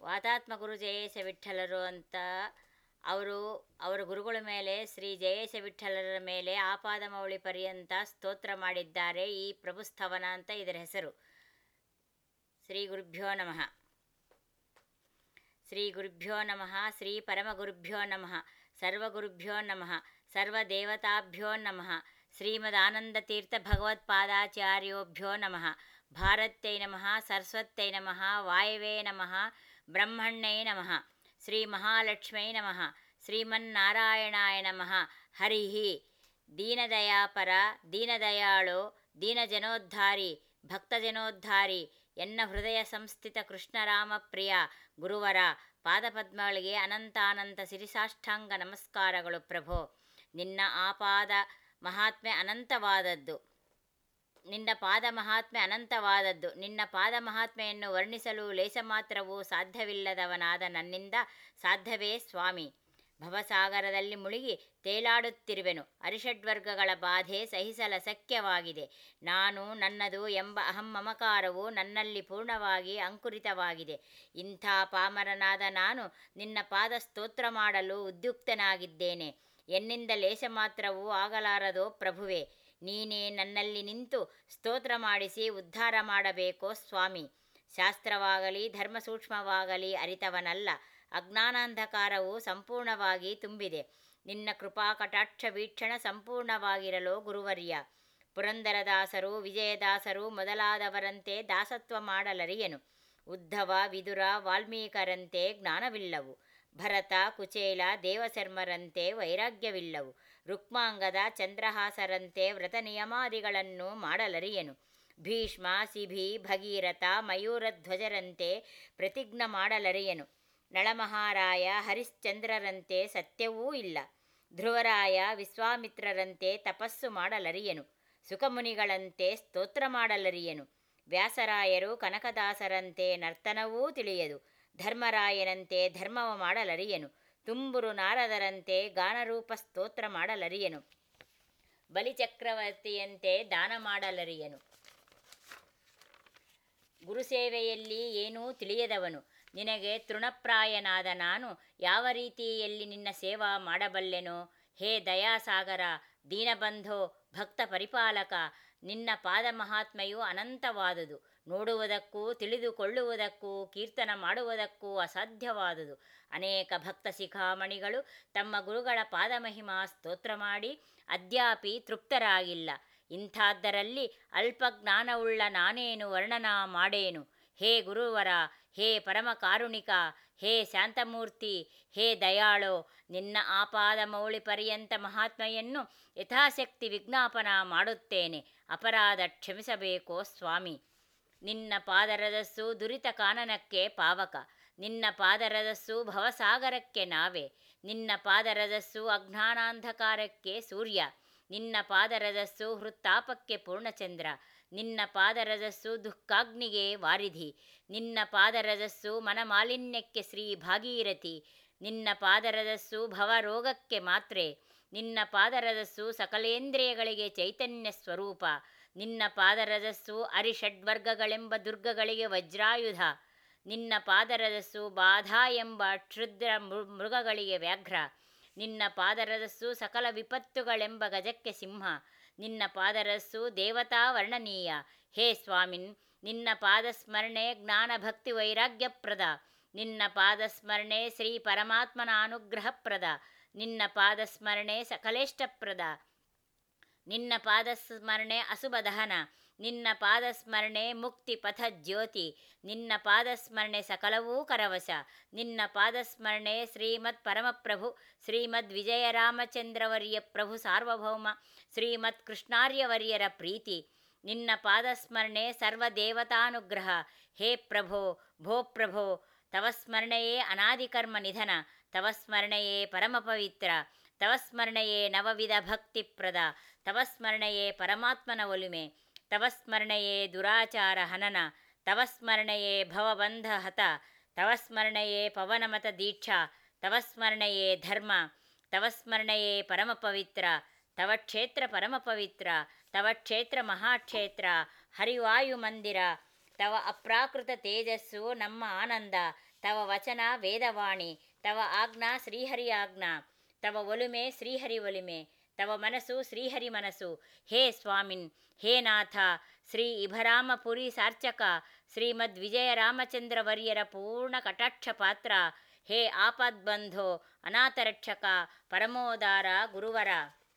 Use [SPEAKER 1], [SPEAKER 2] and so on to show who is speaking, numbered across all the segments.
[SPEAKER 1] ವಾತಾತ್ಮ ಗುರು ಜಯೇಶ ವಿಠ್ಠಲರು ಅಂತ ಅವರು ಅವರ ಗುರುಗಳ ಮೇಲೆ ಶ್ರೀ ಜಯೇಶ ವಿಠ್ಠಲರ ಮೇಲೆ ಆಪಾದಮೌಳಿ ಪರ್ಯಂತ ಸ್ತೋತ್ರ ಮಾಡಿದ್ದಾರೆ ಈ ಪ್ರಭುಸ್ತವನ ಅಂತ ಇದರ ಹೆಸರು ಶ್ರೀ ಗುರುಭ್ಯೋ ನಮಃ ಶ್ರೀ ಗುರುಭ್ಯೋ ನಮಃ ಶ್ರೀ ಪರಮಗುರುಭ್ಯೋ ನಮಃ ಸರ್ವಗುರುಭ್ಯೋ ನಮಃ ಸರ್ವದೇವತಾಭ್ಯೋ ನಮಃ ಶ್ರೀಮದಾನಂದತೀರ್ಥ ಭಗವತ್ಪಾದಾಚಾರ್ಯೋಭ್ಯೋ ನಮಃ ಭಾರತ್ಯೈ ನಮಃ ಸರಸ್ವತ್ಯೈ ನಮಃ ವಾಯವೇ ನಮಃ ಬ್ರಹ್ಮಣ್ಯೈ ನಮಃ ಶ್ರೀ ಮಹಾಲಕ್ಷ್ಮೈ ನಮಃ ಶ್ರೀಮನ್ನಾರಾಯಣಾಯ ನಮಃ ಹರಿಹಿ ದೀನದಯಾಪರ ದೀನದಯಾಳು ದೀನಜನೋದ್ಧಾರಿ ಭಕ್ತಜನೋದ್ಧಾರಿ ಎನ್ನ ಹೃದಯ ಸಂಸ್ಥಿತ ಕೃಷ್ಣರಾಮ ಪ್ರಿಯ ಗುರುವರ ಪಾದಪದ್ಮಗಳಿಗೆ ಅನಂತಾನಂತ ಸಿರಿಸಾಷ್ಟಾಂಗ ನಮಸ್ಕಾರಗಳು ಪ್ರಭೋ ನಿನ್ನ ಆಪಾದ ಮಹಾತ್ಮೆ ಅನಂತವಾದದ್ದು ನಿನ್ನ ಪಾದ ಮಹಾತ್ಮೆ ಅನಂತವಾದದ್ದು ನಿನ್ನ ಪಾದ ಮಹಾತ್ಮೆಯನ್ನು ವರ್ಣಿಸಲು ಲೇಸ ಮಾತ್ರವೂ ಸಾಧ್ಯವಿಲ್ಲದವನಾದ ನನ್ನಿಂದ ಸಾಧ್ಯವೇ ಸ್ವಾಮಿ ಭವಸಾಗರದಲ್ಲಿ ಮುಳುಗಿ ತೇಲಾಡುತ್ತಿರುವೆನು ಅರಿಷಡ್ವರ್ಗಗಳ ಬಾಧೆ ಸಹಿಸಲಸಕ್ಯವಾಗಿದೆ ನಾನು ನನ್ನದು ಎಂಬ ಅಹಂ ಮಮಕಾರವು ನನ್ನಲ್ಲಿ ಪೂರ್ಣವಾಗಿ ಅಂಕುರಿತವಾಗಿದೆ ಇಂಥ ಪಾಮರನಾದ ನಾನು ನಿನ್ನ ಪಾದ ಸ್ತೋತ್ರ ಮಾಡಲು ಉದ್ಯುಕ್ತನಾಗಿದ್ದೇನೆ ಎನ್ನಿಂದ ಲೇಸ ಮಾತ್ರವೂ ಆಗಲಾರದೋ ಪ್ರಭುವೆ ನೀನೇ ನನ್ನಲ್ಲಿ ನಿಂತು ಸ್ತೋತ್ರ ಮಾಡಿಸಿ ಉದ್ಧಾರ ಮಾಡಬೇಕೋ ಸ್ವಾಮಿ ಶಾಸ್ತ್ರವಾಗಲಿ ಧರ್ಮ ಸೂಕ್ಷ್ಮವಾಗಲಿ ಅರಿತವನಲ್ಲ ಅಜ್ಞಾನಾಂಧಕಾರವು ಸಂಪೂರ್ಣವಾಗಿ ತುಂಬಿದೆ ನಿನ್ನ ಕೃಪಾ ಕಟಾಕ್ಷ ವೀಕ್ಷಣ ಸಂಪೂರ್ಣವಾಗಿರಲು ಗುರುವರ್ಯ ಪುರಂದರದಾಸರು ವಿಜಯದಾಸರು ಮೊದಲಾದವರಂತೆ ದಾಸತ್ವ ಮಾಡಲರಿಯನು ಉದ್ಧವ ವಿದುರ ವಾಲ್ಮೀಕರಂತೆ ಜ್ಞಾನವಿಲ್ಲವು ಭರತ ಕುಚೇಲ ದೇವಶರ್ಮರಂತೆ ವೈರಾಗ್ಯವಿಲ್ಲವು ರುಕ್ಮಾಂಗದ ಚಂದ್ರಹಾಸರಂತೆ ವ್ರತ ನಿಯಮಾದಿಗಳನ್ನು ಮಾಡಲರಿಯನು ಭೀಷ್ಮ ಸಿಭಿ ಭಗೀರಥ ಮಯೂರಧ್ವಜರಂತೆ ಪ್ರತಿಜ್ಞ ಮಾಡಲರಿಯನು ನಳಮಹಾರಾಯ ಹರಿಶ್ಚಂದ್ರರಂತೆ ಸತ್ಯವೂ ಇಲ್ಲ ಧ್ರುವರಾಯ ವಿಶ್ವಾಮಿತ್ರರಂತೆ ತಪಸ್ಸು ಮಾಡಲರಿಯನು ಸುಖಮುನಿಗಳಂತೆ ಸ್ತೋತ್ರ ಮಾಡಲರಿಯನು ವ್ಯಾಸರಾಯರು ಕನಕದಾಸರಂತೆ ನರ್ತನವೂ ತಿಳಿಯದು ಧರ್ಮರಾಯನಂತೆ ಧರ್ಮವ ಮಾಡಲರಿಯನು ತುಂಬುರು ನಾರದರಂತೆ ಗಾನರೂಪ ಸ್ತೋತ್ರ ಮಾಡಲರಿಯನು ಬಲಿಚಕ್ರವರ್ತಿಯಂತೆ ದಾನ ಮಾಡಲರಿಯನು ಗುರುಸೇವೆಯಲ್ಲಿ ಏನೂ ತಿಳಿಯದವನು ನಿನಗೆ ತೃಣಪ್ರಾಯನಾದ ನಾನು ಯಾವ ರೀತಿಯಲ್ಲಿ ನಿನ್ನ ಸೇವಾ ಮಾಡಬಲ್ಲೆನೋ ಹೇ ದಯಾಸಾಗರ ದೀನಬಂಧೋ ಭಕ್ತ ಪರಿಪಾಲಕ ನಿನ್ನ ಪಾದ ಮಹಾತ್ಮೆಯು ಅನಂತವಾದುದು ನೋಡುವುದಕ್ಕೂ ತಿಳಿದುಕೊಳ್ಳುವುದಕ್ಕೂ ಕೀರ್ತನ ಮಾಡುವುದಕ್ಕೂ ಅಸಾಧ್ಯವಾದುದು ಅನೇಕ ಭಕ್ತ ಶಿಖಾಮಣಿಗಳು ತಮ್ಮ ಗುರುಗಳ ಪಾದಮಹಿಮಾ ಸ್ತೋತ್ರ ಮಾಡಿ ಅದ್ಯಾಪಿ ತೃಪ್ತರಾಗಿಲ್ಲ ಇಂಥದ್ದರಲ್ಲಿ ಅಲ್ಪ ಜ್ಞಾನವುಳ್ಳ ನಾನೇನು ವರ್ಣನ ಮಾಡೇನು ಹೇ ಗುರುವರ ಹೇ ಪರಮ ಕಾರುಣಿಕ ಹೇ ಶಾಂತಮೂರ್ತಿ ಹೇ ದಯಾಳೋ ನಿನ್ನ ಆಪಾದ ಮೌಳಿ ಪರ್ಯಂತ ಮಹಾತ್ಮೆಯನ್ನು ಯಥಾಶಕ್ತಿ ವಿಜ್ಞಾಪನ ಮಾಡುತ್ತೇನೆ ಅಪರಾಧ ಕ್ಷಮಿಸಬೇಕೋ ಸ್ವಾಮಿ ನಿನ್ನ ಪಾದರದಸ್ಸು ದುರಿತ ಕಾನನಕ್ಕೆ ಪಾವಕ ನಿನ್ನ ಪಾದರದಸ್ಸು ಭವಸಾಗರಕ್ಕೆ ನಾವೆ ನಿನ್ನ ಪಾದರದಸ್ಸು ಅಜ್ಞಾನಾಂಧಕಾರಕ್ಕೆ ಸೂರ್ಯ ನಿನ್ನ ಪಾದರದಸ್ಸು ಹೃತ್ತಾಪಕ್ಕೆ ಪೂರ್ಣಚಂದ್ರ ನಿನ್ನ ಪಾದರದಸ್ಸು ದುಃಖಾಗ್ನಿಗೆ ವಾರಿಧಿ ನಿನ್ನ ಪಾದರದಸ್ಸು ಮನಮಾಲಿನ್ಯಕ್ಕೆ ಶ್ರೀ ಭಾಗೀರಥಿ ನಿನ್ನ ಪಾದರದಸ್ಸು ಭವರೋಗಕ್ಕೆ ಮಾತ್ರೆ ನಿನ್ನ ಪಾದರದಸ್ಸು ಸಕಲೇಂದ್ರಿಯಗಳಿಗೆ ಚೈತನ್ಯ ಸ್ವರೂಪ ನಿನ್ನ ಪಾದರದಸ್ಸು ಅರಿಷಡ್ವರ್ಗಗಳೆಂಬ ದುರ್ಗಗಳಿಗೆ ವಜ್ರಾಯುಧ ನಿನ್ನ ಪಾದರದಸ್ಸು ಬಾಧಾ ಎಂಬ ಕ್ಷುದ್ರ ಮೃಗಗಳಿಗೆ ವ್ಯಾಘ್ರ ನಿನ್ನ ಪಾದರದಸ್ಸು ಸಕಲ ವಿಪತ್ತುಗಳೆಂಬ ಗಜಕ್ಕೆ ಸಿಂಹ ನಿನ್ನ ಪಾದರಸ್ಸು ದೇವತಾ ವರ್ಣನೀಯ ಹೇ ಸ್ವಾಮಿನ್ ನಿನ್ನ ಪಾದಸ್ಮರಣೆ ಜ್ಞಾನ ಭಕ್ತಿ ವೈರಾಗ್ಯಪ್ರದ ನಿನ್ನ ಪಾದಸ್ಮರಣೆ ಶ್ರೀ ಪರಮಾತ್ಮನ ಅನುಗ್ರಹಪ್ರದ ನಿನ್ನ ಪಾದಸ್ಮರಣೆ ಸಕಲೇಷ್ಟಪ್ರದ ನಿನ್ನ ಪಾದಸ್ಮರಣೆ ಅಸುಭದಹನ ನಿನ್ನ ಪಾದಸ್ಮರಣೆ ಮುಕ್ತಿ ಪಥ ಜ್ಯೋತಿ ನಿನ್ನ ಪಾದಸ್ಮರಣೆ ಸಕಲವೂ ಕರವಶ ನಿನ್ನ ಪಾದಸ್ಮರಣೆ ಶ್ರೀಮತ್ ಪರಮಪ್ರಭು ಶ್ರೀಮದ್ ವಿಜಯರಾಮಚಂದ್ರವರ್ಯ ಪ್ರಭು ಸಾರ್ವಭೌಮ ಶ್ರೀಮತ್ ಕೃಷ್ಣಾರ್ಯವರ್ಯರ ಪ್ರೀತಿ ನಿನ್ನ ಪಾದಸ್ಮರಣೆ ಸರ್ವದೇವತಾನುಗ್ರಹ ಹೇ ಪ್ರಭೋ ಭೋ ಪ್ರಭೋ ತವ ಸ್ಮರಣೆಯೇ ಅನಾದಿಕರ್ಮ ನಿಧನ ತವ ಸ್ಮರಣೆಯೇ ಪರಮ ಪವಿತ್ರ ತವ ಸ್ಮರಣೆಯೇ ನವವಿಧ ಭಕ್ತಿಪ್ರದ ತವ ಸ್ಮರಣೆಯೇ ಪರಮಾತ್ಮನ ಒಲುಮೆ ತವ ಸ್ಮರಣೆಯೇ ದುರಾಚಾರ ಹನನ ತವ ಸ್ಮರಣೆಯೇ ಭವಬಂಧ ಹತ ತವ ಸ್ಮರಣೆಯೇ ಪವನಮತ ದೀಕ್ಷಾ ತವ ಸ್ಮರಣೆಯೇ ಧರ್ಮ ತವ ಸ್ಮರಣೆಯೇ ಪರಮ ಪವಿತ್ರ ತವ ಕ್ಷೇತ್ರ ಪರಮ ಪವಿತ್ರ ತವ ಕ್ಷೇತ್ರ ಮಹಾಕ್ಷೇತ್ರ ಹರಿವಾಯು ಮಂದಿರ ತವ ಅಪ್ರಾಕೃತ ತೇಜಸ್ಸು ನಮ್ಮ ಆನಂದ ತವ ವಚನ ವೇದವಾಣಿ ತವ ಆಜ್ಞಾ ಶ್ರೀಹರಿ ಆಜ್ಞಾ ತವ ಒಲುಮೆ ಶ್ರೀಹರಿ ಒಲುಮೆ ತವ ಮನಸ್ಸು ಶ್ರೀಹರಿ ಮನಸ್ಸು ಹೇ ಸ್ವಾಮಿನ್ ಹೇ ನಾಥ ಶ್ರೀ ಇಭರಾಮಪುರಿ ಸಾರ್ಚಕ ಶ್ರೀಮದ್ ವಿಜಯ ರಾಮಚಂದ್ರ ವರ್ಯರ ಪೂರ್ಣ ಕಟಾಕ್ಷ ಪಾತ್ರ ಹೇ ಆಪದ್ಬಂಧೋ ಅನಾಥರಕ್ಷಕ ಪರಮೋದಾರ ಗುರುವರ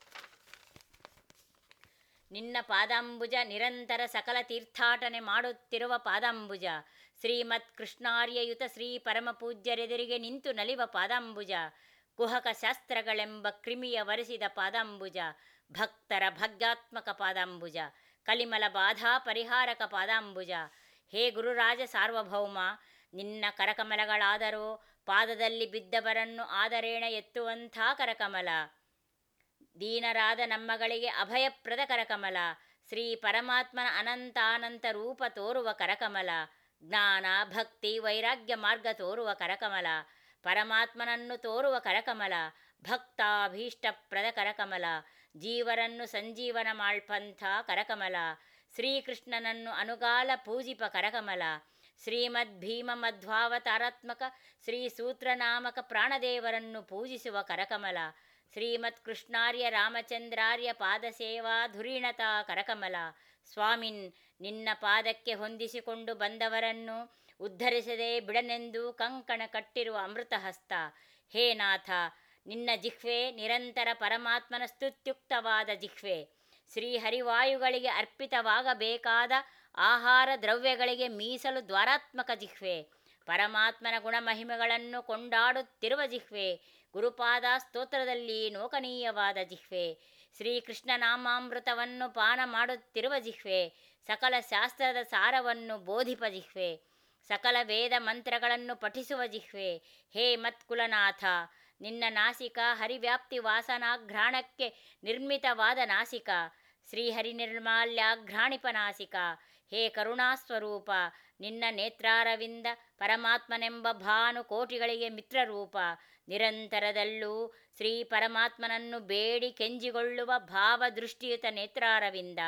[SPEAKER 1] ನಿನ್ನ ಪಾದಾಂಬುಜ ನಿರಂತರ ಸಕಲ ತೀರ್ಥಾಟನೆ ಮಾಡುತ್ತಿರುವ ಪಾದಾಂಬುಜ ಶ್ರೀಮತ್ ಕೃಷ್ಣಾರ್ಯಯುತ ಶ್ರೀ ಪರಮಪೂಜ್ಯರೆದುರಿಗೆ ನಿಂತು ನಲಿವ ಪಾದಾಂಬುಜ ಕುಹಕ ಶಾಸ್ತ್ರಗಳೆಂಬ ಕ್ರಿಮಿಯ ವರೆಸಿದ ಪಾದಾಂಬುಜ ಭಕ್ತರ ಭಾಗ್ಯಾತ್ಮಕ ಪಾದಾಂಬುಜ ಕಲಿಮಲ ಬಾಧಾ ಪರಿಹಾರಕ ಪಾದಾಂಬುಜ ಹೇ ಗುರುರಾಜ ಸಾರ್ವಭೌಮ ನಿನ್ನ ಕರಕಮಲಗಳಾದರೂ ಪಾದದಲ್ಲಿ ಬಿದ್ದವರನ್ನು ಆದರೇಣ ಎತ್ತುವಂಥ ಕರಕಮಲ ದೀನರಾದ ನಮ್ಮಗಳಿಗೆ ಅಭಯಪ್ರದ ಕರಕಮಲ ಶ್ರೀ ಪರಮಾತ್ಮನ ಅನಂತಾನಂತ ರೂಪ ತೋರುವ ಕರಕಮಲ ಜ್ಞಾನ ಭಕ್ತಿ ವೈರಾಗ್ಯ ಮಾರ್ಗ ತೋರುವ ಕರಕಮಲ ಪರಮಾತ್ಮನನ್ನು ತೋರುವ ಕರಕಮಲ ಭಕ್ತಾಭೀಷ್ಟಪ್ರದ ಕರಕಮಲ ಜೀವರನ್ನು ಸಂಜೀವನ ಮಾಳ್ಪಂಥ ಕರಕಮಲ ಶ್ರೀಕೃಷ್ಣನನ್ನು ಅನುಗಾಲ ಪೂಜಿಪ ಕರಕಮಲ ಶ್ರೀಮದ್ ಭೀಮ ಮಧ್ವಾವತಾರಾತ್ಮಕ ಶ್ರೀ ಸೂತ್ರನಾಮಕ ಪ್ರಾಣದೇವರನ್ನು ಪೂಜಿಸುವ ಕರಕಮಲ ಶ್ರೀಮತ್ ಕೃಷ್ಣಾರ್ಯ ರಾಮಚಂದ್ರಾರ್ಯ ಪಾದಸೇವಾ ಧುರೀಣತ ಕರಕಮಲ ಸ್ವಾಮಿನ್ ನಿನ್ನ ಪಾದಕ್ಕೆ ಹೊಂದಿಸಿಕೊಂಡು ಬಂದವರನ್ನು ಉದ್ಧರಿಸದೆ ಬಿಡನೆಂದು ಕಂಕಣ ಕಟ್ಟಿರುವ ಅಮೃತಹಸ್ತ ಹೇ ನಾಥ ನಿನ್ನ ಜಿಹ್ವೆ ನಿರಂತರ ಪರಮಾತ್ಮನ ಸ್ತುತ್ಯುಕ್ತವಾದ ಜಿಹ್ವೆ ಶ್ರೀಹರಿವಾಯುಗಳಿಗೆ ಅರ್ಪಿತವಾಗಬೇಕಾದ ಆಹಾರ ದ್ರವ್ಯಗಳಿಗೆ ಮೀಸಲು ದ್ವಾರಾತ್ಮಕ ಜಿಹ್ವೆ ಪರಮಾತ್ಮನ ಗುಣಮಹಿಮೆಗಳನ್ನು ಕೊಂಡಾಡುತ್ತಿರುವ ಜಿಹ್ವೆ ಗುರುಪಾದ ಸ್ತೋತ್ರದಲ್ಲಿ ನೋಕನೀಯವಾದ ಜಿಹ್ವೆ ಶ್ರೀಕೃಷ್ಣ ನಾಮಾಮೃತವನ್ನು ಪಾನ ಮಾಡುತ್ತಿರುವ ಜಿಹ್ವೆ ಸಕಲ ಶಾಸ್ತ್ರದ ಸಾರವನ್ನು ಬೋಧಿಪ ಜಿಹ್ವೆ ಸಕಲ ವೇದ ಮಂತ್ರಗಳನ್ನು ಪಠಿಸುವ ಜಿಹ್ವೆ ಹೇ ಮತ್ಕುಲನಾಥ ನಿನ್ನ ನಾಸಿಕ ಹರಿವ್ಯಾಪ್ತಿ ವಾಸನಾಘ್ರಾಣಕ್ಕೆ ನಿರ್ಮಿತವಾದ ನಾಸಿಕ ಶ್ರೀಹರಿ ನಿರ್ಮಾಲ್ಯಾಘ್ರಾಣಿಪ ನಾಸಿಕ ಹೇ ಕರುಣಾಸ್ವರೂಪ ನಿನ್ನ ನೇತ್ರಾರವಿಂದ ಪರಮಾತ್ಮನೆಂಬ ಭಾನು ಕೋಟಿಗಳಿಗೆ ಮಿತ್ರರೂಪ ನಿರಂತರದಲ್ಲೂ ಶ್ರೀ ಪರಮಾತ್ಮನನ್ನು ಬೇಡಿ ಕೆಂಜಿಗೊಳ್ಳುವ ಭಾವದೃಷ್ಟಿಯುತ ನೇತ್ರಾರವಿಂದ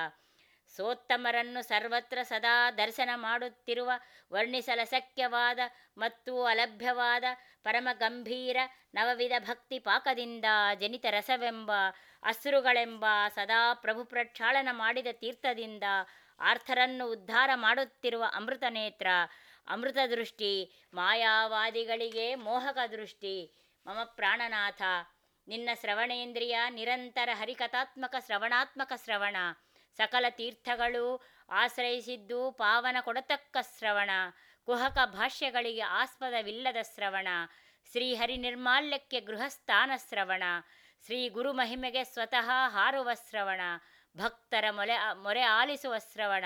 [SPEAKER 1] ಸೋತ್ತಮರನ್ನು ಸರ್ವತ್ರ ಸದಾ ದರ್ಶನ ಮಾಡುತ್ತಿರುವ ವರ್ಣಿಸಲಸಕ್ಯವಾದ ಮತ್ತು ಅಲಭ್ಯವಾದ ಪರಮ ಗಂಭೀರ ನವವಿಧ ಭಕ್ತಿ ಪಾಕದಿಂದ ಜನಿತ ರಸವೆಂಬ ಅಶ್ರುಗಳೆಂಬ ಸದಾ ಪ್ರಭು ಪ್ರಕ್ಷಾಳನ ಮಾಡಿದ ತೀರ್ಥದಿಂದ ಆರ್ಥರನ್ನು ಉದ್ಧಾರ ಮಾಡುತ್ತಿರುವ ಅಮೃತ ನೇತ್ರ ಅಮೃತ ದೃಷ್ಟಿ ಮಾಯಾವಾದಿಗಳಿಗೆ ಮೋಹಕ ದೃಷ್ಟಿ ಮಮ ಪ್ರಾಣನಾಥ ನಿನ್ನ ಶ್ರವಣೇಂದ್ರಿಯ ನಿರಂತರ ಹರಿಕಥಾತ್ಮಕ ಶ್ರವಣಾತ್ಮಕ ಶ್ರವಣ ಸಕಲ ತೀರ್ಥಗಳು ಆಶ್ರಯಿಸಿದ್ದು ಪಾವನ ಕೊಡತಕ್ಕ ಶ್ರವಣ ಕುಹಕ ಭಾಷ್ಯಗಳಿಗೆ ಆಸ್ಪದವಿಲ್ಲದ ಶ್ರವಣ ಶ್ರೀಹರಿ ನಿರ್ಮಾಲ್ಯಕ್ಕೆ ಗೃಹಸ್ಥಾನ ಶ್ರವಣ ಶ್ರೀ ಗುರು ಮಹಿಮೆಗೆ ಸ್ವತಃ ಹಾರುವ ಶ್ರವಣ ಭಕ್ತರ ಮೊಲೆ ಮೊರೆ ಆಲಿಸುವ ಶ್ರವಣ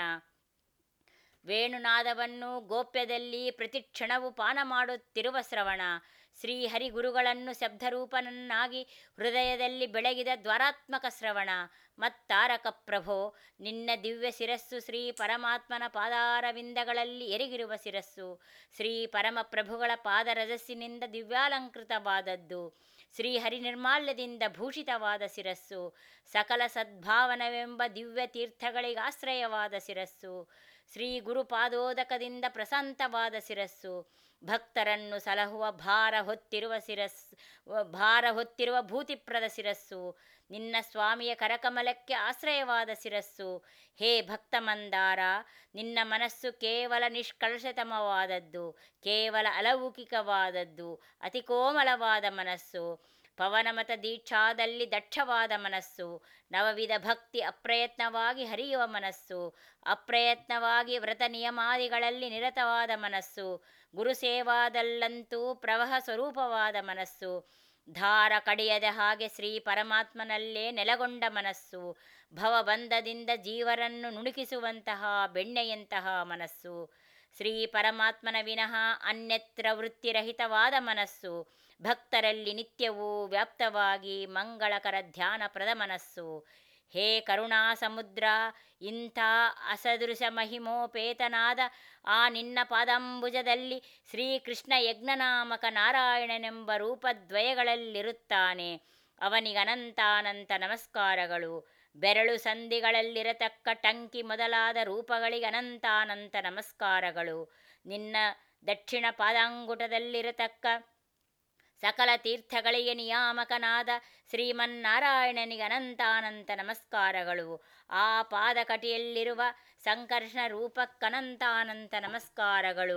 [SPEAKER 1] ವೇಣುನಾದವನ್ನು ಗೋಪ್ಯದಲ್ಲಿ ಪ್ರತಿಕ್ಷಣವು ಪಾನ ಮಾಡುತ್ತಿರುವ ಶ್ರವಣ ಶ್ರೀಹರಿ ಗುರುಗಳನ್ನು ಶಬ್ದರೂಪನನ್ನಾಗಿ ಹೃದಯದಲ್ಲಿ ಬೆಳಗಿದ ದ್ವಾರಾತ್ಮಕ ಶ್ರವಣ ಮತ್ತಾರಕ ಪ್ರಭೋ ನಿನ್ನ ದಿವ್ಯ ಶಿರಸ್ಸು ಶ್ರೀ ಪರಮಾತ್ಮನ ಪಾದಾರವಿಂದಗಳಲ್ಲಿ ಎರಗಿರುವ ಶಿರಸ್ಸು ಶ್ರೀ ಪರಮಪ್ರಭುಗಳ ಪಾದರಜಸ್ಸಿನಿಂದ ದಿವ್ಯಾಲಂಕೃತವಾದದ್ದು ಶ್ರೀಹರಿ ನಿರ್ಮಾಲ್ಯದಿಂದ ಭೂಷಿತವಾದ ಶಿರಸ್ಸು ಸಕಲ ಸದ್ಭಾವನವೆಂಬ ದಿವ್ಯ ತೀರ್ಥಗಳಿಗಾಶ್ರಯವಾದ ಶಿರಸ್ಸು ಶ್ರೀ ಗುರುಪಾದೋದಕದಿಂದ ಪ್ರಶಾಂತವಾದ ಶಿರಸ್ಸು ಭಕ್ತರನ್ನು ಸಲಹುವ ಭಾರ ಹೊತ್ತಿರುವ ಶಿರಸ್ ಭಾರ ಹೊತ್ತಿರುವ ಭೂತಿಪ್ರದ ಶಿರಸ್ಸು ನಿನ್ನ ಸ್ವಾಮಿಯ ಕರಕಮಲಕ್ಕೆ ಆಶ್ರಯವಾದ ಶಿರಸ್ಸು ಹೇ ಭಕ್ತ ಮಂದಾರ ನಿನ್ನ ಮನಸ್ಸು ಕೇವಲ ನಿಷ್ಕಳಶತಮವಾದದ್ದು ಕೇವಲ ಅಲೌಕಿಕವಾದದ್ದು ಅತಿ ಕೋಮಲವಾದ ಮನಸ್ಸು ಪವನಮತ ದೀಕ್ಷಾದಲ್ಲಿ ದಕ್ಷವಾದ ಮನಸ್ಸು ನವವಿಧ ಭಕ್ತಿ ಅಪ್ರಯತ್ನವಾಗಿ ಹರಿಯುವ ಮನಸ್ಸು ಅಪ್ರಯತ್ನವಾಗಿ ವ್ರತ ನಿಯಮಾದಿಗಳಲ್ಲಿ ನಿರತವಾದ ಮನಸ್ಸು ಗುರುಸೇವಾದಲ್ಲಂತೂ ಪ್ರವಹ ಸ್ವರೂಪವಾದ ಮನಸ್ಸು ಧಾರ ಕಡಿಯದ ಹಾಗೆ ಶ್ರೀ ಪರಮಾತ್ಮನಲ್ಲೇ ನೆಲೆಗೊಂಡ ಮನಸ್ಸು ಭವಬಂಧದಿಂದ ಜೀವರನ್ನು ನುಣುಕಿಸುವಂತಹ ಬೆಣ್ಣೆಯಂತಹ ಮನಸ್ಸು ಶ್ರೀ ಪರಮಾತ್ಮನ ವಿನಃ ಅನ್ಯತ್ರ ವೃತ್ತಿರಹಿತವಾದ ಮನಸ್ಸು ಭಕ್ತರಲ್ಲಿ ನಿತ್ಯವೂ ವ್ಯಾಪ್ತವಾಗಿ ಮಂಗಳಕರ ಧ್ಯಾನಪ್ರದ ಮನಸ್ಸು ಹೇ ಕರುಣಾ ಸಮುದ್ರ ಇಂಥ ಅಸದೃಶ ಮಹಿಮೋಪೇತನಾದ ಆ ನಿನ್ನ ಪಾದಾಂಬುಜದಲ್ಲಿ ಶ್ರೀಕೃಷ್ಣ ಯಜ್ಞನಾಮಕ ನಾರಾಯಣನೆಂಬ ರೂಪದ್ವಯಗಳಲ್ಲಿರುತ್ತಾನೆ ಅವನಿಗನಂತಾನಂತ ನಮಸ್ಕಾರಗಳು ಬೆರಳು ಸಂಧಿಗಳಲ್ಲಿರತಕ್ಕ ಟಂಕಿ ಮೊದಲಾದ ರೂಪಗಳಿಗೆ ಅನಂತಾನಂತ ನಮಸ್ಕಾರಗಳು ನಿನ್ನ ದಕ್ಷಿಣ ಪಾದಾಂಗುಟದಲ್ಲಿರತಕ್ಕ ಸಕಲ ತೀರ್ಥಗಳಿಗೆ ನಿಯಾಮಕನಾದ ಶ್ರೀಮನ್ನಾರಾಯಣನಿಗೆ ಅನಂತಾನಂತ ನಮಸ್ಕಾರಗಳು ಆ ಪಾದಕಟಿಯಲ್ಲಿರುವ ಸಂಕರ್ಷಣ ರೂಪಕ್ಕನಂತಾನಂತ ನಮಸ್ಕಾರಗಳು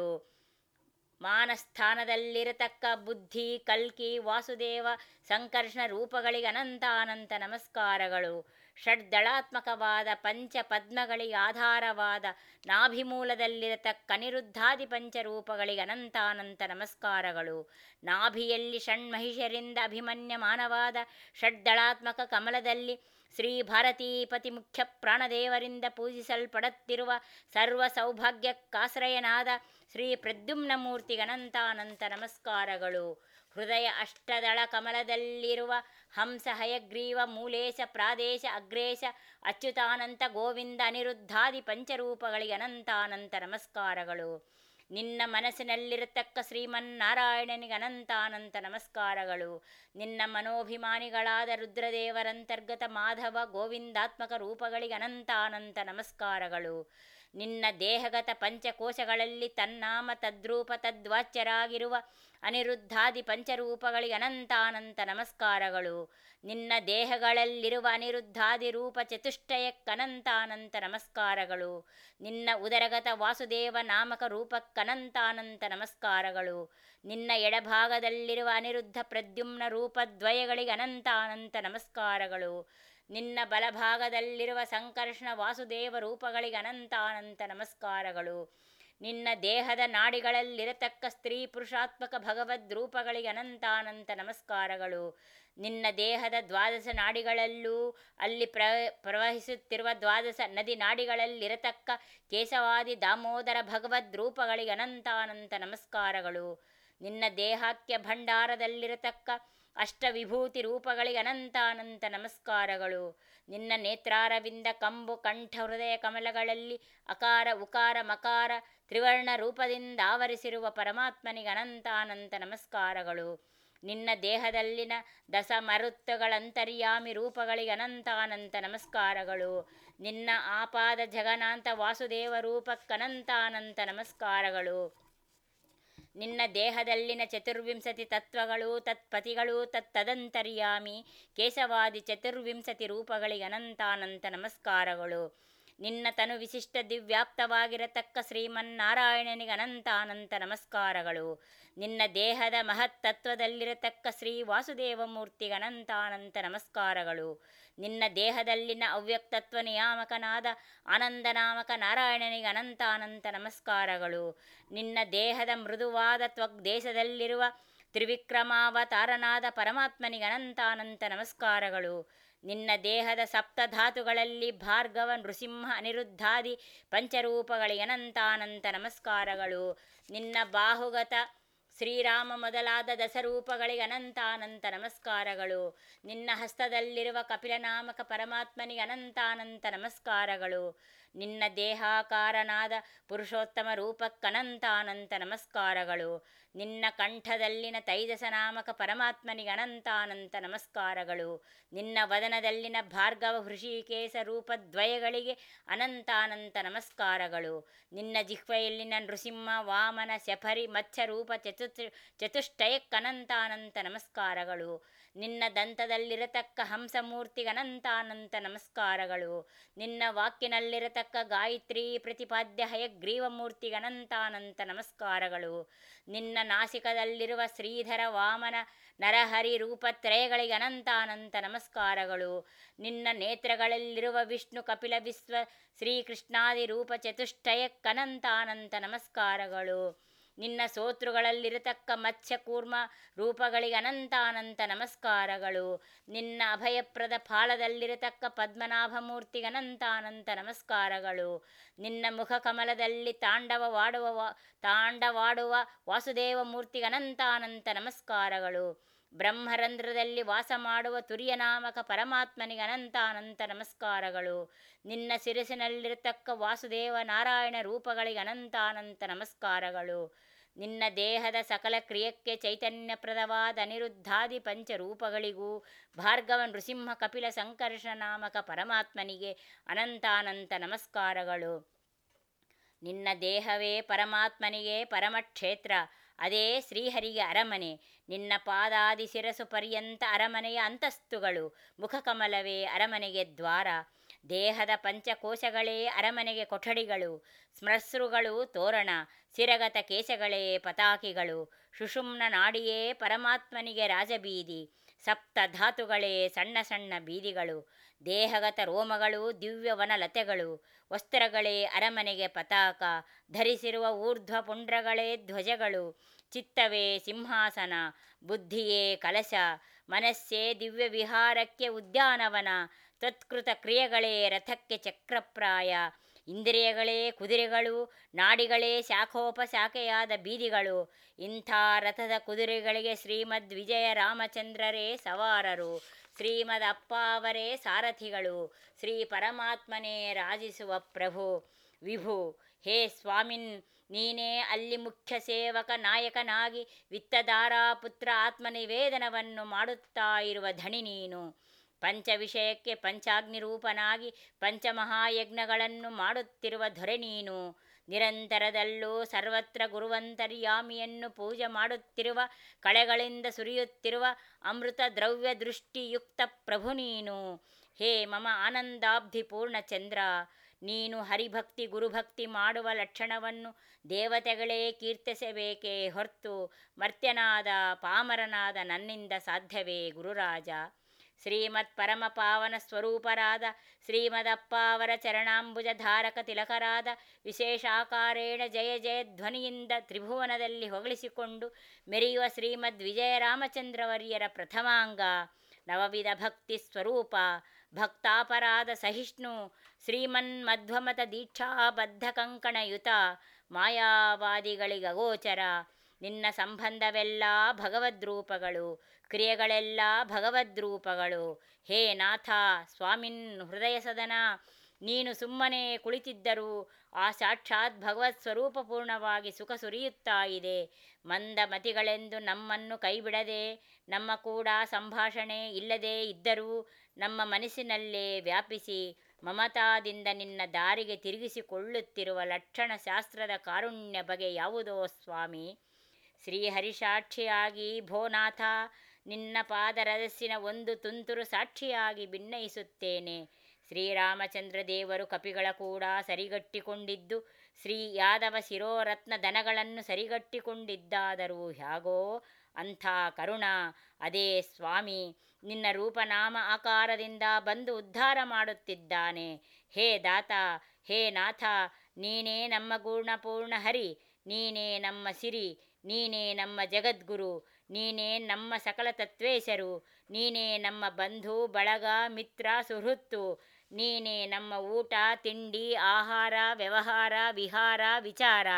[SPEAKER 1] ಮಾನಸ್ಥಾನದಲ್ಲಿರತಕ್ಕ ಬುದ್ಧಿ ಕಲ್ಕಿ ವಾಸುದೇವ ಸಂಕರ್ಷಣ ರೂಪಗಳಿಗೆ ಅನಂತಾನಂತ ನಮಸ್ಕಾರಗಳು ಷಡ್ದಳಾತ್ಮಕವಾದ ಪಂಚ ಪದ್ಮಗಳಿಗೆ ಆಧಾರವಾದ ನಾಭಿಮೂಲದಲ್ಲಿರತಕ್ಕ ಅನಿರುದ್ಧಾದಿ ಪಂಚರೂಪಗಳಿಗೆ ಅನಂತಾನಂತ ನಮಸ್ಕಾರಗಳು ನಾಭಿಯಲ್ಲಿ ಷಣ್ಮಹಿಷರಿಂದ ಅಭಿಮನ್ಯಮಾನವಾದ ಷಡ್ದಳಾತ್ಮಕ ಕಮಲದಲ್ಲಿ ಶ್ರೀ ಭಾರತೀಪತಿ ಮುಖ್ಯ ಪ್ರಾಣದೇವರಿಂದ ಪೂಜಿಸಲ್ಪಡುತ್ತಿರುವ ಸರ್ವ ಸೌಭಾಗ್ಯಕ್ಕಾಶ್ರಯನಾದ ಶ್ರೀ ಪ್ರದ್ಯುಮ್ನ ಮೂರ್ತಿಗೆ ಅನಂತಾನಂತ ನಮಸ್ಕಾರಗಳು ಹೃದಯ ಅಷ್ಟದಳ ಕಮಲದಲ್ಲಿರುವ ಹಂಸ ಹಯಗ್ರೀವ ಮೂಲೇಶ ಪ್ರಾದೇಶ ಅಗ್ರೇಶ ಅಚ್ಯುತಾನಂತ ಗೋವಿಂದ ಅನಿರುದ್ಧಾದಿ ಪಂಚರೂಪಗಳಿಗೆ ಅನಂತಾನಂತ ನಮಸ್ಕಾರಗಳು ನಿನ್ನ ಮನಸ್ಸಿನಲ್ಲಿರತಕ್ಕ ಶ್ರೀಮನ್ನಾರಾಯಣನಿಗೆ ಅನಂತಾನಂತ ನಮಸ್ಕಾರಗಳು ನಿನ್ನ ಮನೋಭಿಮಾನಿಗಳಾದ ರುದ್ರದೇವರಂತರ್ಗತ ಮಾಧವ ಗೋವಿಂದಾತ್ಮಕ ರೂಪಗಳಿಗೆ ಅನಂತಾನಂತ ನಮಸ್ಕಾರಗಳು ನಿನ್ನ ದೇಹಗತ ಪಂಚಕೋಶಗಳಲ್ಲಿ ತನ್ನಾಮ ತದ್ರೂಪ ತದ್ವಾಚ್ಯರಾಗಿರುವ ಅನಿರುದ್ಧಾದಿ ಪಂಚರೂಪಗಳಿಗೆ ಅನಂತಾನಂತ ನಮಸ್ಕಾರಗಳು ನಿನ್ನ ದೇಹಗಳಲ್ಲಿರುವ ಅನಿರುದ್ಧಾದಿ ರೂಪ ಚತುಷ್ಟಯಕ್ಕನಂತಾನಂತ ನಮಸ್ಕಾರಗಳು ನಿನ್ನ ಉದರಗತ ವಾಸುದೇವ ನಾಮಕ ರೂಪಕ್ಕನಂತಾನಂತ ನಮಸ್ಕಾರಗಳು ನಿನ್ನ ಎಡಭಾಗದಲ್ಲಿರುವ ಅನಿರುದ್ಧ ಪ್ರದ್ಯುಮ್ನ ರೂಪದ್ವಯಗಳಿಗೆ ಅನಂತಾನಂತ ನಮಸ್ಕಾರಗಳು ನಿನ್ನ ಬಲಭಾಗದಲ್ಲಿರುವ ಸಂಕರ್ಷಣ ವಾಸುದೇವ ರೂಪಗಳಿಗೆ ಅನಂತಾನಂತ ನಮಸ್ಕಾರಗಳು ನಿನ್ನ ದೇಹದ ನಾಡಿಗಳಲ್ಲಿರತಕ್ಕ ಸ್ತ್ರೀ ಪುರುಷಾತ್ಮಕ ಭಗವದ್ ರೂಪಗಳಿಗೆ ಅನಂತಾನಂತ ನಮಸ್ಕಾರಗಳು ನಿನ್ನ ದೇಹದ ದ್ವಾದಶ ನಾಡಿಗಳಲ್ಲೂ ಅಲ್ಲಿ ಪ್ರ ಪ್ರವಹಿಸುತ್ತಿರುವ ದ್ವಾದಶ ನದಿ ನಾಡಿಗಳಲ್ಲಿರತಕ್ಕ ಕೇಶವಾದಿ ದಾಮೋದರ ಭಗವದ್ ರೂಪಗಳಿಗೆ ಅನಂತಾನಂತ ನಮಸ್ಕಾರಗಳು ನಿನ್ನ ದೇಹಾಕ್ಯ ಭಂಡಾರದಲ್ಲಿರತಕ್ಕ ಅಷ್ಟವಿಭೂತಿ ರೂಪಗಳಿಗೆ ಅನಂತಾನಂತ ನಮಸ್ಕಾರಗಳು ನಿನ್ನ ನೇತ್ರಾರವಿಂದ ಕಂಬು ಕಂಠ ಹೃದಯ ಕಮಲಗಳಲ್ಲಿ ಅಕಾರ ಉಕಾರ ಮಕಾರ ತ್ರಿವರ್ಣ ರೂಪದಿಂದ ಆವರಿಸಿರುವ ಪರಮಾತ್ಮನಿಗೆ ಅನಂತಾನಂತ ನಮಸ್ಕಾರಗಳು ನಿನ್ನ ದೇಹದಲ್ಲಿನ ದಸ ಮರುತ್ತುಗಳಂತರ್ಯಾಮಿ ರೂಪಗಳಿಗೆ ಅನಂತಾನಂತ ನಮಸ್ಕಾರಗಳು ನಿನ್ನ ಆಪಾದ ಜಗನಾಂತ ವಾಸುದೇವ ರೂಪಕ್ಕನಂತಾನಂತ ನಮಸ್ಕಾರಗಳು ನಿನ್ನ ದೇಹದಲ್ಲಿನ ಚತುರ್ವಿಂಶತಿ ತತ್ವಗಳು ತತ್ಪತಿಗಳು ತತ್ತದಂತರ್ಯಾಮಿ ಕೇಶವಾದಿ ಚತುರ್ವಿಂಶತಿ ರೂಪಗಳಿಗೆ ಅನಂತಾನಂತ ನಮಸ್ಕಾರಗಳು ನಿನ್ನ ತನು ವಿಶಿಷ್ಟ ದಿವ್ಯಾಪ್ತವಾಗಿರತಕ್ಕ ಶ್ರೀಮನ್ನಾರಾಯಣನಿಗೆ ಅನಂತಾನಂತ ನಮಸ್ಕಾರಗಳು ನಿನ್ನ ದೇಹದ ಮಹತ್ತತ್ವದಲ್ಲಿರತಕ್ಕ ಶ್ರೀ ವಾಸುದೇವ ಮೂರ್ತಿಗೆ ಅನಂತಾನಂತ ನಮಸ್ಕಾರಗಳು ನಿನ್ನ ದೇಹದಲ್ಲಿನ ಅವ್ಯಕ್ತತ್ವ ನಿಯಾಮಕನಾದ ಆನಂದನಾಮಕ ನಾರಾಯಣನಿಗೆ ಅನಂತಾನಂತ ನಮಸ್ಕಾರಗಳು ನಿನ್ನ ದೇಹದ ಮೃದುವಾದ ತ್ವಗ್ದೇಶದಲ್ಲಿರುವ ತ್ರಿವಿಕ್ರಮಾವತಾರನಾದ ಪರಮಾತ್ಮನಿಗೆ ಅನಂತಾನಂತ ನಮಸ್ಕಾರಗಳು ನಿನ್ನ ದೇಹದ ಸಪ್ತಧಾತುಗಳಲ್ಲಿ ಭಾರ್ಗವ ನೃಸಿಂಹ ಅನಿರುದ್ಧಾದಿ ಪಂಚರೂಪಗಳಿಗೆ ಅನಂತಾನಂತ ನಮಸ್ಕಾರಗಳು ನಿನ್ನ ಬಾಹುಗತ ಶ್ರೀರಾಮ ಮೊದಲಾದ ದಶರೂಪಗಳಿಗೆ ಅನಂತಾನಂತ ನಮಸ್ಕಾರಗಳು ನಿನ್ನ ಹಸ್ತದಲ್ಲಿರುವ ಕಪಿಲನಾಮಕ ಪರಮಾತ್ಮನಿಗೆ ಅನಂತಾನಂತ ನಮಸ್ಕಾರಗಳು ನಿನ್ನ ದೇಹಾಕಾರನಾದ ಪುರುಷೋತ್ತಮ ರೂಪಕ್ಕನಂತಾನಂತ ನಮಸ್ಕಾರಗಳು ನಿನ್ನ ಕಂಠದಲ್ಲಿನ ತೈಜಸ ನಾಮಕ ಪರಮಾತ್ಮನಿಗೆ ಅನಂತಾನಂತ ನಮಸ್ಕಾರಗಳು ನಿನ್ನ ವದನದಲ್ಲಿನ ಭಾರ್ಗವ ಹೃಷಿಕೇಶ ರೂಪದ್ವಯಗಳಿಗೆ ಅನಂತಾನಂತ ನಮಸ್ಕಾರಗಳು ನಿನ್ನ ಜಿಹ್ವೆಯಲ್ಲಿನ ನೃಸಿಂಹ ವಾಮನ ಶಫರಿ ಮತ್ಸ್ಯ ರೂಪ ಚತುರ್ ಚತುಷ್ಟಯಕ್ಕನಂತಾನಂತ ನಮಸ್ಕಾರಗಳು ನಿನ್ನ ದಂತದಲ್ಲಿರತಕ್ಕ ಹಂಸಮೂರ್ತಿಗೆ ಅನಂತಾನಂತ ನಮಸ್ಕಾರಗಳು ನಿನ್ನ ವಾಕ್ಯನಲ್ಲಿರತಕ್ಕ ಗಾಯತ್ರಿ ಪ್ರತಿಪಾದ್ಯ ಹಯಗ್ರೀವ ಮೂರ್ತಿಗೆ ಅನಂತಾನಂತ ನಮಸ್ಕಾರಗಳು ನಿನ್ನ ನಾಸಿಕದಲ್ಲಿರುವ ಶ್ರೀಧರ ವಾಮನ ನರಹರಿ ರೂಪತ್ರಯಗಳಿಗೆ ಅನಂತಾನಂತ ನಮಸ್ಕಾರಗಳು ನಿನ್ನ ನೇತ್ರಗಳಲ್ಲಿರುವ ವಿಷ್ಣು ಕಪಿಲ ವಿಶ್ವ ಶ್ರೀಕೃಷ್ಣಾದಿ ರೂಪ ಚತುಷ್ಟಯಕ್ಕನಂತಾನಂತ ನಮಸ್ಕಾರಗಳು ನಿನ್ನ ಸೋತೃಗಳಲ್ಲಿರತಕ್ಕ ಮತ್ಸ್ಯಕೂರ್ಮ ರೂಪಗಳಿಗೆ ಅನಂತಾನಂತ ನಮಸ್ಕಾರಗಳು ನಿನ್ನ ಅಭಯಪ್ರದ ಫಾಲದಲ್ಲಿರತಕ್ಕ ಪದ್ಮನಾಭ ಮೂರ್ತಿಗೆ ಅನಂತಾನಂತ ನಮಸ್ಕಾರಗಳು ನಿನ್ನ ಮುಖ ಕಮಲದಲ್ಲಿ ತಾಂಡವವಾಡುವ ವಾ ತಾಂಡವಾಡುವ ವಾಸುದೇವ ಮೂರ್ತಿಗೆ ಅನಂತಾನಂತ ನಮಸ್ಕಾರಗಳು ಬ್ರಹ್ಮರಂಧ್ರದಲ್ಲಿ ವಾಸ ಮಾಡುವ ತುರ್ಯನಾಮಕ ಪರಮಾತ್ಮನಿಗೆ ಅನಂತಾನಂತ ನಮಸ್ಕಾರಗಳು ನಿನ್ನ ಶಿರಸಿನಲ್ಲಿರತಕ್ಕ ವಾಸುದೇವ ನಾರಾಯಣ ರೂಪಗಳಿಗೆ ಅನಂತಾನಂತ ನಮಸ್ಕಾರಗಳು ನಿನ್ನ ದೇಹದ ಸಕಲ ಕ್ರಿಯಕ್ಕೆ ಚೈತನ್ಯಪ್ರದವಾದ ಅನಿರುದ್ಧಾದಿ ಪಂಚರೂಪಗಳಿಗೂ ಭಾರ್ಗವ ನೃಸಿಂಹ ಕಪಿಲ ಸಂಕರ್ಷ ನಾಮಕ ಪರಮಾತ್ಮನಿಗೆ ಅನಂತಾನಂತ ನಮಸ್ಕಾರಗಳು ನಿನ್ನ ದೇಹವೇ ಪರಮಾತ್ಮನಿಗೆ ಪರಮಕ್ಷೇತ್ರ ಅದೇ ಶ್ರೀಹರಿಗೆ ಅರಮನೆ ನಿನ್ನ ಪಾದಾದಿ ಶಿರಸು ಪರ್ಯಂತ ಅರಮನೆಯ ಅಂತಸ್ತುಗಳು ಮುಖಕಮಲವೇ ಅರಮನೆಗೆ ದ್ವಾರ ದೇಹದ ಪಂಚಕೋಶಗಳೇ ಅರಮನೆಗೆ ಕೊಠಡಿಗಳು ಸ್ಮಶ್ರುಗಳು ತೋರಣ ಸಿರಗತ ಕೇಶಗಳೇ ಪತಾಕಿಗಳು ಸುಷುಮ್ನ ನಾಡಿಯೇ ಪರಮಾತ್ಮನಿಗೆ ರಾಜಬೀದಿ ಸಪ್ತ ಧಾತುಗಳೇ ಸಣ್ಣ ಸಣ್ಣ ಬೀದಿಗಳು ದೇಹಗತ ರೋಮಗಳು ದಿವ್ಯವನ ಲತೆಗಳು ವಸ್ತ್ರಗಳೇ ಅರಮನೆಗೆ ಪತಾಕ ಧರಿಸಿರುವ ಊರ್ಧ್ವ ಪುಂಡ್ರಗಳೇ ಧ್ವಜಗಳು ಚಿತ್ತವೇ ಸಿಂಹಾಸನ ಬುದ್ಧಿಯೇ ಕಲಶ ಮನಸ್ಸೇ ದಿವ್ಯ ವಿಹಾರಕ್ಕೆ ಉದ್ಯಾನವನ ತತ್ಕೃತ ಕ್ರಿಯೆಗಳೇ ರಥಕ್ಕೆ ಚಕ್ರಪ್ರಾಯ ಇಂದ್ರಿಯಗಳೇ ಕುದುರೆಗಳು ನಾಡಿಗಳೇ ಶಾಖೋಪಶಾಖೆಯಾದ ಬೀದಿಗಳು ಇಂಥ ರಥದ ಕುದುರೆಗಳಿಗೆ ಶ್ರೀಮದ್ ವಿಜಯ ರಾಮಚಂದ್ರರೇ ಸವಾರರು ಶ್ರೀಮದ್ ಅಪ್ಪ ಅವರೇ ಸಾರಥಿಗಳು ಶ್ರೀ ಪರಮಾತ್ಮನೇ ರಾಜಿಸುವ ಪ್ರಭು ವಿಭು ಹೇ ಸ್ವಾಮಿನ್ ನೀನೇ ಅಲ್ಲಿ ಮುಖ್ಯ ಸೇವಕ ನಾಯಕನಾಗಿ ವಿತ್ತದಾರ ಪುತ್ರ ಆತ್ಮನಿವೇದನವನ್ನು ಮಾಡುತ್ತಾ ಇರುವ ಧಣಿ ನೀನು ಪಂಚ ವಿಷಯಕ್ಕೆ ಪಂಚಾಗ್ನಿರೂಪನಾಗಿ ಪಂಚಮಹಾಯಜ್ಞಗಳನ್ನು ಮಾಡುತ್ತಿರುವ ದೊರೆ ನೀನು ನಿರಂತರದಲ್ಲೂ ಸರ್ವತ್ರ ಗುರುವಂತರ್ಯಾಮಿಯನ್ನು ಪೂಜೆ ಮಾಡುತ್ತಿರುವ ಕಳೆಗಳಿಂದ ಸುರಿಯುತ್ತಿರುವ ಅಮೃತ ದ್ರವ್ಯ ದೃಷ್ಟಿಯುಕ್ತ ಪ್ರಭು ನೀನು ಹೇ ಮಮ ಆನಂದಾಬ್ಧಿ ಪೂರ್ಣ ಚಂದ್ರ ನೀನು ಹರಿಭಕ್ತಿ ಗುರುಭಕ್ತಿ ಮಾಡುವ ಲಕ್ಷಣವನ್ನು ದೇವತೆಗಳೇ ಕೀರ್ತಿಸಬೇಕೇ ಹೊರ್ತು ಮರ್ತ್ಯನಾದ ಪಾಮರನಾದ ನನ್ನಿಂದ ಸಾಧ್ಯವೇ ಗುರುರಾಜ ಶ್ರೀಮತ್ ಪರಮ ಪಾವನ ಸ್ವರೂಪರಾದ ಶ್ರೀಮದಪ್ಪ ಅವರ ಚರಣಾಂಬುಜ ಧಾರಕ ತಿಲಕರಾದ ವಿಶೇಷಾಕಾರೇಣ ಜಯ ಜಯ ಧ್ವನಿಯಿಂದ ತ್ರಿಭುವನದಲ್ಲಿ ಹೊಗಳಿಸಿಕೊಂಡು ಮೆರೆಯುವ ಶ್ರೀಮದ್ ವಿಜಯರಾಮಚಂದ್ರವರ್ಯರ ಪ್ರಥಮಾಂಗ ನವವಿಧ ಭಕ್ತಿ ಸ್ವರೂಪ ಭಕ್ತಾಪರಾಧ ಸಹಿಷ್ಣು ಶ್ರೀಮನ್ ಮಧ್ವಮತ ದೀಕ್ಷಾಬದ್ಧ ಕಂಕಣಯುತ ಮಾಯಾವಾದಿಗಳಿಗಗೋಚರ ನಿನ್ನ ಸಂಬಂಧವೆಲ್ಲ ಭಗವದ್ರೂಪಗಳು ಕ್ರಿಯೆಗಳೆಲ್ಲ ಭಗವದ್ರೂಪಗಳು ಹೇ ನಾಥ ಸ್ವಾಮಿನ್ ಹೃದಯ ಸದನ ನೀನು ಸುಮ್ಮನೆ ಕುಳಿತಿದ್ದರೂ ಆ ಸಾಕ್ಷಾತ್ ಭಗವತ್ ಸ್ವರೂಪಪೂರ್ಣವಾಗಿ ಸುಖ ಸುರಿಯುತ್ತಾ ಇದೆ ಮಂದ ಮತಿಗಳೆಂದು ನಮ್ಮನ್ನು ಕೈಬಿಡದೆ ನಮ್ಮ ಕೂಡ ಸಂಭಾಷಣೆ ಇಲ್ಲದೇ ಇದ್ದರೂ ನಮ್ಮ ಮನಸ್ಸಿನಲ್ಲೇ ವ್ಯಾಪಿಸಿ ಮಮತಾದಿಂದ ನಿನ್ನ ದಾರಿಗೆ ತಿರುಗಿಸಿಕೊಳ್ಳುತ್ತಿರುವ ಲಕ್ಷಣ ಶಾಸ್ತ್ರದ ಕಾರುಣ್ಯ ಬಗೆ ಯಾವುದೋ ಸ್ವಾಮಿ ಶ್ರೀಹರಿಸಾಕ್ಷಿಯಾಗಿ ಭೋನಾಥ ನಿನ್ನ ಪಾದರದಸ್ಸಿನ ಒಂದು ತುಂತುರು ಸಾಕ್ಷಿಯಾಗಿ ಭಿನ್ನಯಿಸುತ್ತೇನೆ ಶ್ರೀರಾಮಚಂದ್ರ ದೇವರು ಕಪಿಗಳ ಕೂಡ ಸರಿಗಟ್ಟಿಕೊಂಡಿದ್ದು ಶ್ರೀ ಯಾದವ ಶಿರೋರತ್ನ ದನಗಳನ್ನು ಸರಿಗಟ್ಟಿಕೊಂಡಿದ್ದಾದರೂ ಹ್ಯಾಗೋ ಅಂಥ ಕರುಣ ಅದೇ ಸ್ವಾಮಿ ನಿನ್ನ ರೂಪನಾಮ ಆಕಾರದಿಂದ ಬಂದು ಉದ್ಧಾರ ಮಾಡುತ್ತಿದ್ದಾನೆ ಹೇ ದಾತ ಹೇ ನಾಥ ನೀನೇ ನಮ್ಮ ಗುಣಪೂರ್ಣ ಹರಿ ನೀನೇ ನಮ್ಮ ಸಿರಿ ನೀನೇ ನಮ್ಮ ಜಗದ್ಗುರು ನೀನೇ ನಮ್ಮ ಸಕಲ ತತ್ವೇಶರು ನೀನೇ ನಮ್ಮ ಬಂಧು ಬಳಗ ಮಿತ್ರ ಸುಹೃತ್ತು ನೀನೇ ನಮ್ಮ ಊಟ ತಿಂಡಿ ಆಹಾರ ವ್ಯವಹಾರ ವಿಹಾರ ವಿಚಾರ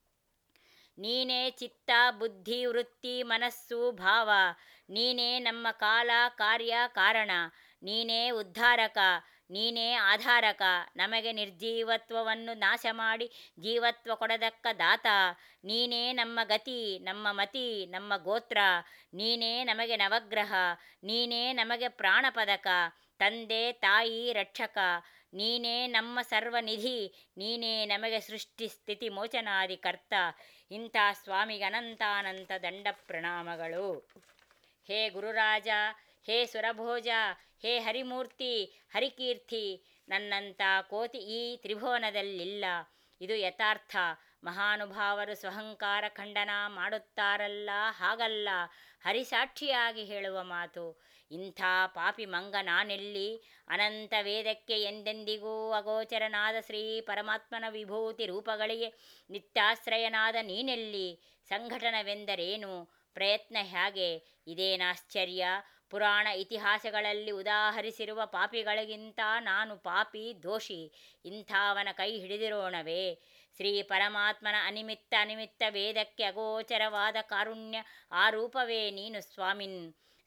[SPEAKER 1] ನೀನೇ ಚಿತ್ತ ಬುದ್ಧಿ ವೃತ್ತಿ ಮನಸ್ಸು ಭಾವ ನೀನೇ ನಮ್ಮ ಕಾಲ ಕಾರ್ಯ ಕಾರಣ ನೀನೇ ಉದ್ಧಾರಕ ನೀನೇ ಆಧಾರಕ ನಮಗೆ ನಿರ್ಜೀವತ್ವವನ್ನು ನಾಶ ಮಾಡಿ ಜೀವತ್ವ ಕೊಡದಕ್ಕ ದಾತ ನೀನೇ ನಮ್ಮ ಗತಿ ನಮ್ಮ ಮತಿ ನಮ್ಮ ಗೋತ್ರ ನೀನೇ ನಮಗೆ ನವಗ್ರಹ ನೀನೇ ನಮಗೆ ಪ್ರಾಣಪದಕ ತಂದೆ ತಾಯಿ ರಕ್ಷಕ ನೀನೇ ನಮ್ಮ ಸರ್ವನಿಧಿ ನೀನೇ ನಮಗೆ ಸೃಷ್ಟಿ ಸ್ಥಿತಿ ಮೋಚನಾದಿ ಕರ್ತ ಇಂಥ ಸ್ವಾಮಿಗೆ ಅನಂತಾನಂತ ದಂಡ ಪ್ರಣಾಮಗಳು ಹೇ ಗುರುರಾಜ ಹೇ ಸುರಭೋಜ ಹೇ ಹರಿಮೂರ್ತಿ ಹರಿಕೀರ್ತಿ ನನ್ನಂಥ ಕೋತಿ ಈ ತ್ರಿಭುವನದಲ್ಲಿಲ್ಲ ಇದು ಯಥಾರ್ಥ ಮಹಾನುಭಾವರು ಸ್ವಹಂಕಾರ ಖಂಡನ ಮಾಡುತ್ತಾರಲ್ಲ ಹಾಗಲ್ಲ ಹರಿಸಾಕ್ಷಿಯಾಗಿ ಹೇಳುವ ಮಾತು ಇಂಥ ಪಾಪಿ ಮಂಗ ನಾನೆಲ್ಲಿ ಅನಂತ ವೇದಕ್ಕೆ ಎಂದೆಂದಿಗೂ ಅಗೋಚರನಾದ ಶ್ರೀ ಪರಮಾತ್ಮನ ವಿಭೂತಿ ರೂಪಗಳಿಗೆ ನಿತ್ಯಾಶ್ರಯನಾದ ನೀನೆಲ್ಲಿ ಸಂಘಟನವೆಂದರೇನು ಪ್ರಯತ್ನ ಹೇಗೆ ಇದೇನಾಶ್ಚರ್ಯ ಪುರಾಣ ಇತಿಹಾಸಗಳಲ್ಲಿ ಉದಾಹರಿಸಿರುವ ಪಾಪಿಗಳಿಗಿಂತ ನಾನು ಪಾಪಿ ದೋಷಿ ಇಂಥವನ ಕೈ ಹಿಡಿದಿರೋಣವೇ ಶ್ರೀ ಪರಮಾತ್ಮನ ಅನಿಮಿತ್ತ ಅನಿಮಿತ್ತ ವೇದಕ್ಕೆ ಅಗೋಚರವಾದ ಕಾರುಣ್ಯ ಆ ರೂಪವೇ ನೀನು ಸ್ವಾಮಿನ್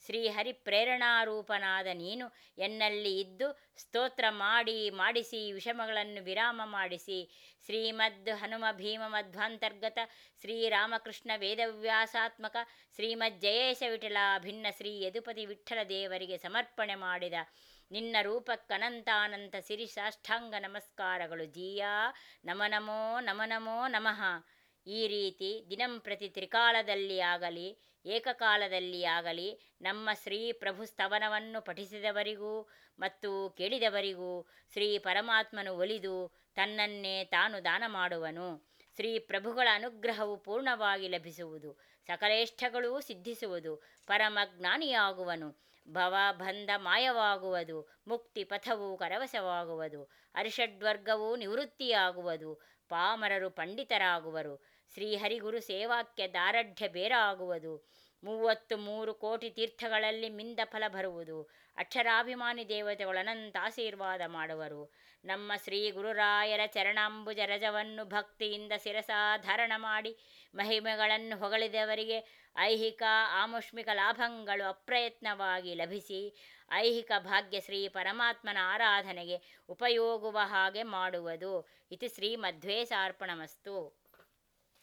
[SPEAKER 1] ಶ್ರೀಹರಿ ಪ್ರೇರಣಾರೂಪನಾದ ನೀನು ಎನ್ನಲ್ಲಿ ಇದ್ದು ಸ್ತೋತ್ರ ಮಾಡಿ ಮಾಡಿಸಿ ವಿಷಮಗಳನ್ನು ವಿರಾಮ ಮಾಡಿಸಿ ಶ್ರೀಮದ್ ಹನುಮ ಭೀಮ ಮಧ್ವಾಂತರ್ಗತ ಶ್ರೀರಾಮಕೃಷ್ಣ ವೇದವ್ಯಾಸಾತ್ಮಕ ಶ್ರೀಮದ್ ಜಯೇಶ ವಿಠಲ ಭಿನ್ನ ಶ್ರೀ ಯದುಪತಿ ವಿಠಲ ದೇವರಿಗೆ ಸಮರ್ಪಣೆ ಮಾಡಿದ ನಿನ್ನ ರೂಪಕ್ಕನಂತಾನಂತ ಸಿರಿ ಸಾಷ್ಟಾಂಗ ನಮಸ್ಕಾರಗಳು ಜೀಯಾ ನಮ ನಮೋ ನಮ ನಮೋ ನಮಃ ಈ ರೀತಿ ದಿನಂಪ್ರತಿ ತ್ರಿಕಾಲದಲ್ಲಿ ಆಗಲಿ ಏಕಕಾಲದಲ್ಲಿ ಆಗಲಿ ನಮ್ಮ ಶ್ರೀ ಪ್ರಭು ಸ್ತವನವನ್ನು ಪಠಿಸಿದವರಿಗೂ ಮತ್ತು ಕೇಳಿದವರಿಗೂ ಶ್ರೀ ಪರಮಾತ್ಮನು ಒಲಿದು ತನ್ನನ್ನೇ ತಾನು ದಾನ ಮಾಡುವನು ಶ್ರೀ ಪ್ರಭುಗಳ ಅನುಗ್ರಹವು ಪೂರ್ಣವಾಗಿ ಲಭಿಸುವುದು ಸಕಲೇಷ್ಠಗಳೂ ಸಿದ್ಧಿಸುವುದು ಪರಮಜ್ಞಾನಿಯಾಗುವನು ಭವ ಬಂಧ ಮಾಯವಾಗುವುದು ಮುಕ್ತಿ ಪಥವು ಕರವಸವಾಗುವುದು ಅರಿಷಡ್ವರ್ಗವು ನಿವೃತ್ತಿಯಾಗುವುದು ಪಾಮರರು ಪಂಡಿತರಾಗುವರು ಶ್ರೀಹರಿಗುರು ಸೇವಾಕ್ಯ ದಾರಢ್ಯ ಬೇರಾಗುವುದು ಮೂವತ್ತು ಮೂರು ಕೋಟಿ ತೀರ್ಥಗಳಲ್ಲಿ ಮಿಂದ ಫಲ ಬರುವುದು ಅಕ್ಷರಾಭಿಮಾನಿ ದೇವತೆಗಳು ಅನಂತ ಆಶೀರ್ವಾದ ಮಾಡುವರು ನಮ್ಮ ಶ್ರೀ ಗುರುರಾಯರ ಚರಣಾಂಬುಜ ರಜವನ್ನು ಭಕ್ತಿಯಿಂದ ಶಿರಸಾಧಾರಣ ಮಾಡಿ ಮಹಿಮೆಗಳನ್ನು ಹೊಗಳಿದವರಿಗೆ ಐಹಿಕ ಆಮುಷ್ಮಿಕ ಲಾಭಗಳು ಅಪ್ರಯತ್ನವಾಗಿ ಲಭಿಸಿ ಐಹಿಕ ಭಾಗ್ಯ ಶ್ರೀ ಪರಮಾತ್ಮನ ಆರಾಧನೆಗೆ ಉಪಯೋಗುವ ಹಾಗೆ ಮಾಡುವುದು ಇತಿ ಶ್ರೀ ಮಧ್ವೇಶಾರ್ಪಣಮಸ್ತು